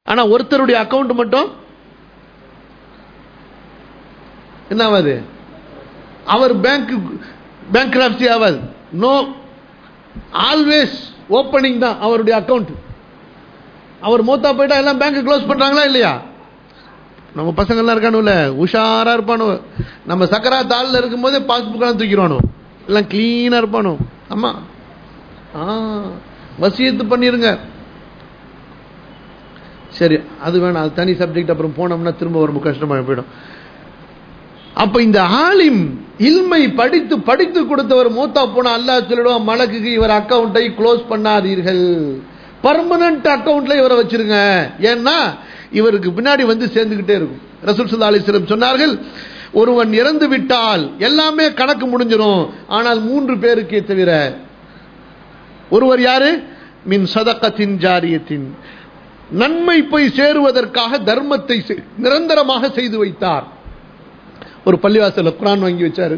ஆனா ஒருத்தருடைய அக்கவுண்ட் மட்டும் என்ன ஆகாது அவர் பேங்க் பேங்க் ஆகாது நோ ஆல்வேஸ் ஓப்பனிங் தான் அவருடைய அக்கவுண்ட் அவர் மூத்தா போயிட்டா எல்லாம் பேங்க் க்ளோஸ் பண்றாங்களா இல்லையா நம்ம பசங்கள்லாம் இருக்கானுல உஷாரா இருப்பானு நம்ம சக்கரா தாளில் இருக்கும்போதே பாஸ்புக்கெல்லாம் தூக்கிடுவானோ எல்லாம் கிளீனா இருப்பானோ ஆமா ஆ வசியத்து பண்ணிருங்க சரி அது வேணாம் அது தனி சப்ஜெக்ட் அப்புறம் போனோம்னா திரும்ப ரொம்ப கஷ்டமா போயிடும் அப்ப இந்த ஆலிம் இல்மை படித்து படித்து கொடுத்தவர் மூத்தா போன அல்லாஹ் சொல்லிடுவான் மலக்குக்கு இவர் அக்கவுண்டை க்ளோஸ் பண்ணாதீர்கள் பர்மனன்ட் அக்கவுண்ட்ல இவரை வச்சிருங்க ஏன்னா இவருக்கு பின்னாடி வந்து சேர்ந்துகிட்டே இருக்கும் ரசூல் சுல்லா அலிஸ்லம் சொன்னார்கள் ஒருவன் இறந்து விட்டால் எல்லாமே கணக்கு முடிஞ்சிடும் ஆனால் மூன்று பேருக்கே தவிர ஒருவர் யாரு மின் சதக்கத்தின் ஜாரியத்தின் நன்மை போய் சேருவதற்காக தர்மத்தை செய்- நிரந்தரமாக செய்து வைத்தார் ஒரு பள்ளிவாசல்ல குரான் வாங்கி வச்சாரு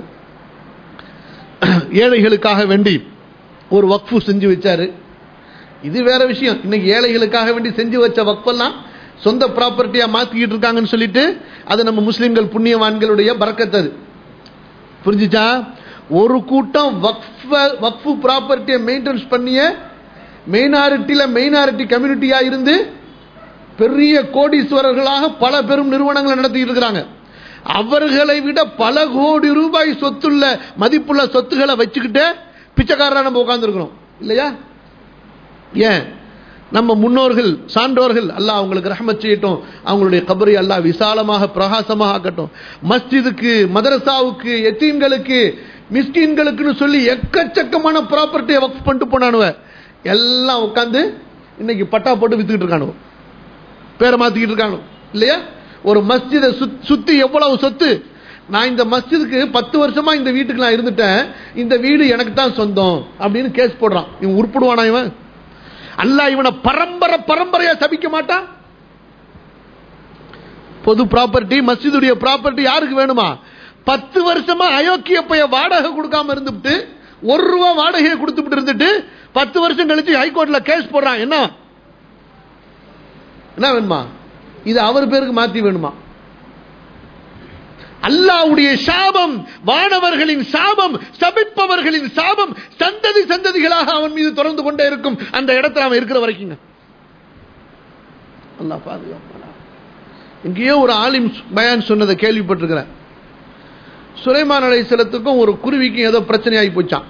ஏழைகளுக்காக வேண்டி ஒரு வக்ஃபு செஞ்சு வச்சாரு இது வேற விஷயம் இன்னைக்கு ஏழைகளுக்காக வேண்டி செஞ்சு வச்ச வக்ஃபெல்லாம் சொந்த ப்ராப்பர்ட்டியா மாத்திக்கிட்டு இருக்காங்கன்னு சொல்லிட்டு அது நம்ம முஸ்லிம்கள் புண்ணியவான்களுடைய பறக்கத்து அது புரிஞ்சுச்சா ஒரு கூட்டம் வக்ஃபு ப்ராப்பர்ட்டியை மெயின்டெனன்ஸ் பண்ணிய மெயினாரிட்டியில மெயினாரிட்டி கம்யூனிட்டியா இருந்து பெரிய கோடீஸ்வரர்களாக பல பெரும் நிறுவனங்களை நடத்திட்டு இருக்கிறாங்க அவர்களை விட பல கோடி ரூபாய் சொத்துள்ள மதிப்புள்ள சொத்துக்களை வச்சுக்கிட்டு பிச்சைக்காரரா நம்ம உட்கார்ந்துருக்கிறோம் இல்லையா ஏன் நம்ம முன்னோர்கள் சான்றோர்கள் அல்லாஹ் அவங்களுக்கு ரஹமத் செய்யட்டும் அவங்களுடைய கபரை அல்லாஹ் விசாலமாக பிரகாசமாக ஆக்கட்டும் மஸ்ஜிதுக்கு மதரசாவுக்கு எத்தீன்களுக்கு மிஸ்கின்களுக்குன்னு சொல்லி எக்கச்சக்கமான ப்ராப்பர்ட்டியை ஒர்க் பண்ணிட்டு போனானுவ எல்லாம் உட்காந்து இன்னைக்கு பட்டா போட்டு வித்துக்கிட்டு இருக்கானுவ பேரை மாத்திக்கிட்டு இருக்கானு இல்லையா ஒரு மஸ்ஜிதை சுத்- சுத்தி எவ்வளவு சொத்து நான் இந்த மஸ்ஜிதுக்கு பத்து வருஷமா இந்த வீட்டுக்கு நான் இருந்துட்டேன் இந்த வீடு எனக்கு தான் சொந்தம் அப்படின்னு கேஸ் போடுறான் இவன் உருப்பிடுவானா இவன் அல்லாஹ் இவனை பரம்பரை பரம்பரையா சபிக்க மாட்டான் பொது ப்ராப்பர்ட்டி மஸ்ஜிதுடைய ப்ராப்பர்ட்டி யாருக்கு வேணுமா பத்து வருஷமா அயோக்கிய பைய வாடகை கொடுக்காம இருந்துட்டு ஒரு ரூபா வாடகையை கொடுத்துட்டு இருந்துட்டு பத்து வருஷம் கழிச்சு ஹைகோர்ட்ல கேஸ் போடுறான் என்ன என்ன வேணுமா இது அவர் பேருக்கு மாத்தி வேணுமா அல்லாவுடைய சாபம் வானவர்களின் சாபம் சபிப்பவர்களின் சாபம் சந்ததி சந்ததிகளாக அவன் மீது தொடர்ந்து கொண்டே இருக்கும் அந்த இடத்துல அவன் இருக்கிற வரைக்குங்க அல்லாஹ் பாதுகாப்பானா எங்கேயோ ஒரு ஆலிம் பயான் சொன்னதை கேள்விப்பட்டிருக்கிறேன் சுலைமான் அலைசலத்துக்கும் ஒரு குருவிக்கும் ஏதோ பிரச்சனை ஆகி போச்சான்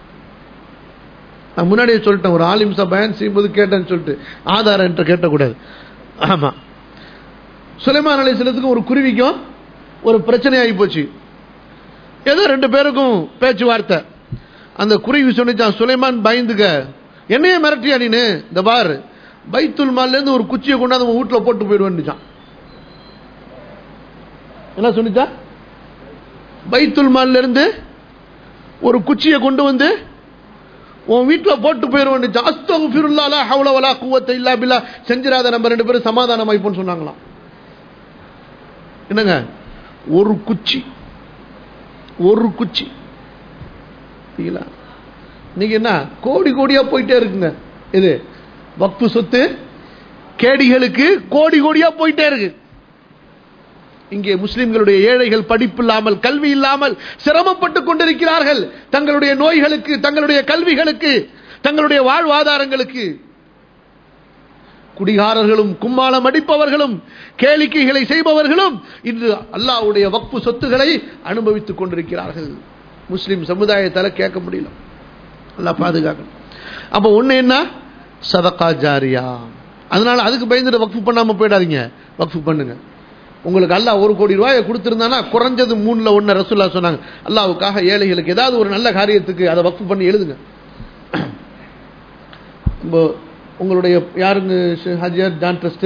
நான் முன்னாடியே சொல்லிட்டேன் ஒரு ஆலிம் சா பயான் செய்யும்போது கேட்டேன்னு சொல்லிட்டு ஆதாரம் என்று கேட்டக்கூடாது ஆமா சுலைமான் அலைசலத்துக்கும் ஒரு குருவிக்கும் ஒரு பிரச்சனை ஆகி போச்சு ஏதோ ரெண்டு பேருக்கும் பேச்சுவார்த்தை அந்த குருவி சொன்னிச்சான் சுலைமான் பயந்துக்க என்னையே மிரட்டியா நீனு இந்த பார் பைத்துல் மால்ல இருந்து ஒரு குச்சியை கொண்டாந்து உன் வீட்டுல போட்டு போயிடுவேன்னுச்சான் என்ன சொன்னிச்சா பைத்துல் மால்ல இருந்து ஒரு குச்சியை கொண்டு வந்து உன் வீட்டுல போட்டு போயிடுவேன் அஸ்தகுஃபிருல்லாஹ் லா ஹவ்ல வலா குவத்த இல்லா பில்லா செஞ்சிராத நம்ம ரெண்டு பேரும் சமாதானம் ஆயிப்போன்னு சொன்னாங்களாம் என்னங்க ஒரு குச்சி ஒரு குச்சி சரிங்களா நீங்க என்ன கோடி கோடியா போயிட்டே இருக்குங்க இது வக்ஃபு சொத்து கேடிகளுக்கு கோடி கோடியா போயிட்டே இருக்கு இங்கே முஸ்லிம்களுடைய ஏழைகள் படிப்பு இல்லாமல் கல்வி இல்லாமல் சிரமப்பட்டுக் கொண்டிருக்கிறார்கள் தங்களுடைய நோய்களுக்கு தங்களுடைய கல்விகளுக்கு தங்களுடைய வாழ்வாதாரங்களுக்கு குடிகாரர்களும் கும்மாளம் அடிப்பவர்களும் கேளிக்கைகளை செய்பவர்களும் இன்று அல்லாஹ்வுடைய வக்பு சொத்துக்களை அனுபவித்துக் கொண்டிருக்கிறார்கள் முஸ்லிம் சமுதாயத்தால கேட்க முடியல அல்லாஹ் பாதுகாக்கணும் அப்ப ஒண்ணு என்ன சதகா ஜாரியா அதனால அதுக்கு பயந்துட்டு வக்ஃபு பண்ணாம போயிடாதீங்க வக்ஃபு பண்ணுங்க உங்களுக்கு அல்லாஹ் ஒரு கோடி ரூபாயை கொடுத்திருந்தானா குறைஞ்சது மூணுல ஒன்னு ரசூல்லா சொன்னாங்க அல்லாஹ்வுக்காக ஏழைகளுக்கு ஏதாவது ஒரு நல்ல காரியத்துக்கு அதை வக்ஃபு பண்ணி எழுதுங்க இப்போ உங்களுடைய யாருங்க ஷே- ஹாஜியார் ஜான் ட்ரஸ்ட்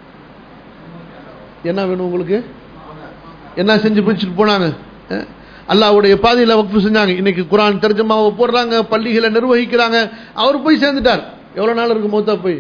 என்ன வேணும் உங்களுக்கு என்ன செஞ்சு பிடிச்சிட்டு போனாங்க அஹ்? அல்லாஹ்வுடைய பாதையில வக்ஃபு செஞ்சாங்க இன்னைக்கு குரான் தர்ஜமாவை போடுறாங்க பள்ளிகளை நிர்வகிக்கிறாங்க அவர் போய் சேர்ந்துட்டார் எவ்வளவு நாள் இருக்கு மூத்தா போய்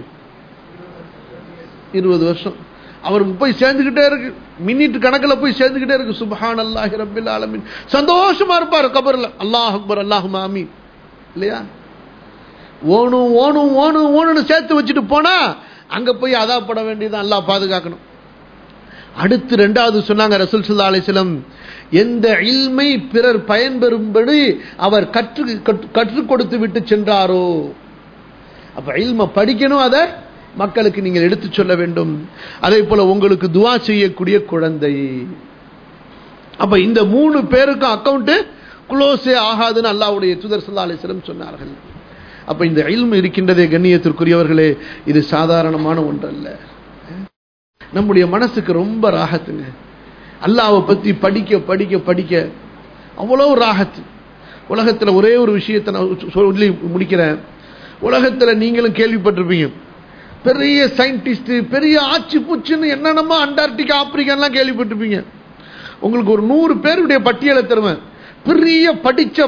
இருபது வருஷம் அவருக்கு போய் சேர்ந்துகிட்டே இருக்கு மினிட் கணக்கில் போய் சேர்ந்துகிட்டே இருக்கு சுபஹான் அல்லாஹி ரபில் ஆலமின் சந்தோஷமா இருப்பார் கபர்ல அல்லாஹ் அக்பர் அல்லாஹ் ஆமீன் இல்லையா ஓணும் ஓணும் ஓணும் ஓணுன்னு சேர்த்து வச்சுட்டு போனா அங்க போய் அதாப்பட வேண்டியது அல்லாஹ் பாதுகாக்கணும் அடுத்து ரெண்டாவது சொன்னாங்க ரசூல் சல்லா அலிஸ்லம் எந்த இல்மை பிறர் பயன்பெறும்படி அவர் கற்று கற்றுக் கொடுத்து விட்டு சென்றாரோ அப்ப இல்ம படிக்கணும் அதை மக்களுக்கு நீங்கள் எடுத்து சொல்ல வேண்டும் அதே போல உங்களுக்கு துவா செய்யக்கூடிய குழந்தை அப்ப இந்த மூணு பேருக்கும் அக்கௌண்ட் குளோஸே ஆகாதுன்னு அல்லாவுடைய துதர் சல்லா அலிஸ்லம் சொன்னார்கள் அப்ப இந்த இல்மு இருக்கின்றதே கண்ணியத்திற்குரியவர்களே இது சாதாரணமான ஒன்றல்ல நம்முடைய மனசுக்கு ரொம்ப ராகத்துங்க அல்லாவை பத்தி படிக்க படிக்க படிக்க அவ்வளவு ராகத்து உலகத்தில் ஒரே ஒரு விஷயத்தை நான் சொல்லி முடிக்கிறேன் உலகத்தில் நீங்களும் கேள்விப்பட்டிருப்பீங்க பெரிய சயின்டிஸ்ட் பெரிய ஆட்சி பூச்சின்னு என்னென்னமோ அண்டார்டிகா ஆப்பிரிக்கான்லாம் கேள்விப்பட்டிருப்பீங்க உங்களுக்கு ஒரு நூறு பேருடைய பட்டியலை தருவேன் பெரிய படிச்ச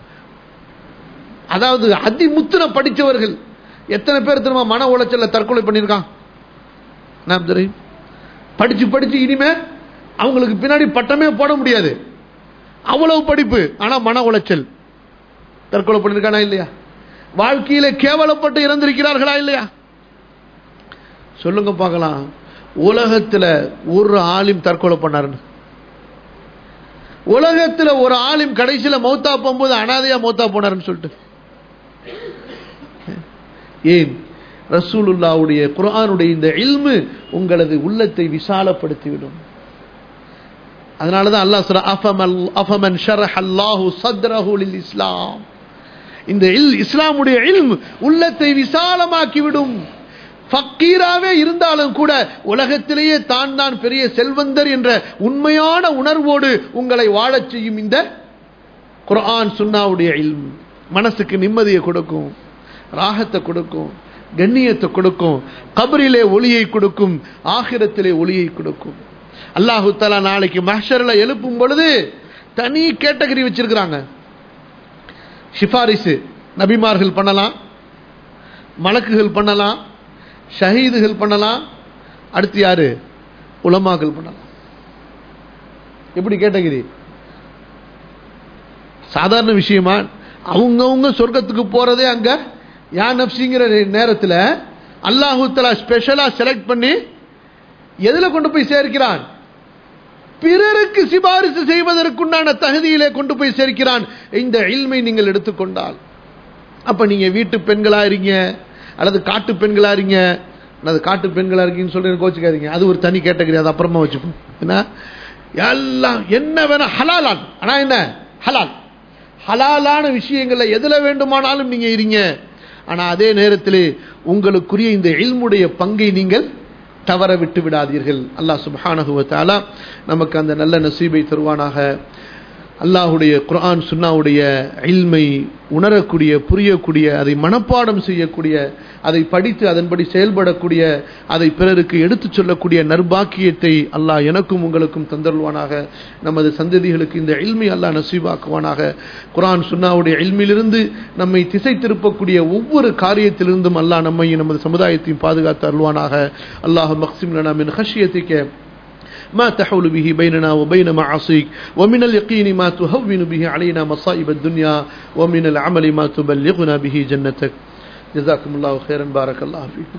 அதாவது அதிமுத்தின படித்தவர்கள் எத்தனை பேர் திரும்ப மன உளைச்சல தற்கொலை பண்ணியிருக்கான் நான் தெரியும் படிச்சு படிச்சு இனிமே அவங்களுக்கு பின்னாடி பட்டமே போட முடியாது அவ்வளவு படிப்பு ஆனா மன உளைச்சல் தற்கொலை பண்ணிருக்கானா இல்லையா வாழ்க்கையில கேவலப்பட்டு இறந்திருக்கிறார்களா இல்லையா சொல்லுங்க பார்க்கலாம் உலகத்துல ஒரு ஆலிம் தற்கொலை பண்ணாருன்னு உலகத்துல ஒரு ஆலிம் கடைசியில மௌத்தா போகும்போது அனாதையா மௌத்தா போனாருன்னு சொல்லிட்டு ஏன் ரசூலுல்லாவுடைய குரானுடைய இந்த இல்மு உங்களது உள்ளத்தை விசாலப்படுத்திவிடும் அதனாலதான் அல்லாஹ் சொல்ற அஃபமல் அஃபமன் ஷரஹ் அல்லாஹு சத்ரஹு லில் இஸ்லாம் இந்த இல் இஸ்லாமுடைய இல்ம் உள்ளத்தை விசாலமாக்கிவிடும் ஃபக்கீராவே இருந்தாலும் கூட உலகத்திலேயே தான் தான் பெரிய செல்வந்தர் என்ற உண்மையான உணர்வோடு உங்களை வாழச் செய்யும் இந்த குர்ஆன் சுன்னாவுடைய இல்ம் மனசுக்கு நிம்மதியை கொடுக்கும் ராகத்தை கொடுக்கும் கண்ணியத்தை கொடுக்கும் கபரிலே ஒளியை கொடுக்கும் ஆகிரத்திலே ஒளியை கொடுக்கும் அல்லாஹு தலா நாளைக்கு மஹரில் எழுப்பும் பொழுது தனி கேட்டகரி வச்சிருக்கிறாங்க சிபாரிசு நபிமார்கள் பண்ணலாம் மலக்குகள் பண்ணலாம் ஷஹீதுகள் பண்ணலாம் அடுத்து யாரு உலமாக்கள் பண்ணலாம் எப்படி கேட்டகிரி சாதாரண விஷயமா அவங்கவுங்க சொர்க்கத்துக்கு போறதே அங்க யா நப்சிங்கிற நேரத்தில் அல்லாஹு தலா ஸ்பெஷலா செலக்ட் பண்ணி எதுல கொண்டு போய் சேர்க்கிறான் பிறருக்கு சிபாரிசு செய்வதற்குண்டான தகுதியிலே கொண்டு போய் சேர்க்கிறான் இந்த இல்மை நீங்கள் எடுத்துக்கொண்டால் அப்ப நீங்க வீட்டு பெண்களா இருங்க அல்லது காட்டு பெண்களா இருங்க அது காட்டு பெண்களா இருக்கீங்கன்னு சொல்லி கோச்சுக்காதீங்க அது ஒரு தனி கேட்டகரி அது அப்புறமா வச்சுப்போம் என்ன எல்லாம் என்ன வேணா ஹலாலான் ஆனா என்ன ஹலால் ஹலாலான விஷயங்கள்ல எதுல வேண்டுமானாலும் நீங்க இருங்க ஆனா அதே நேரத்தில் உங்களுக்குரிய இந்த இல்முடைய பங்கை நீங்கள் தவற விட்டு விடாதீர்கள் அல்லாஹ் சுபானகுவத்தாலா நமக்கு அந்த நல்ல நசீபை தருவானாக அல்லாஹுடைய குர்ஆன் சுன்னாவுடைய இல்மை உணரக்கூடிய புரியக்கூடிய அதை மனப்பாடம் செய்யக்கூடிய அதை படித்து அதன்படி செயல்படக்கூடிய அதை பிறருக்கு எடுத்துச் சொல்லக்கூடிய நர்பாக்கியத்தை அல்லாஹ் எனக்கும் உங்களுக்கும் தந்தருவானாக நமது சந்ததிகளுக்கு இந்த இல்மை அல்லாஹ் நசீபாக்குவானாக குர்ஆன் சுன்னாவுடைய இல்மிலிருந்து நம்மை திசை திருப்பக்கூடிய ஒவ்வொரு காரியத்திலிருந்தும் அல்லாஹ் நம்மையும் நமது சமுதாயத்தையும் பாதுகாத்து அருள்வானாக அல்லாஹ் மக்சிம் லனா மின் ஹஷியத்திக்க ما تحول به بيننا وبين معاصيك ومن اليقين ما تهون به علينا مصائب الدنيا ومن العمل ما تبلغنا به جنتك جزاكم الله خيرا بارك الله فيكم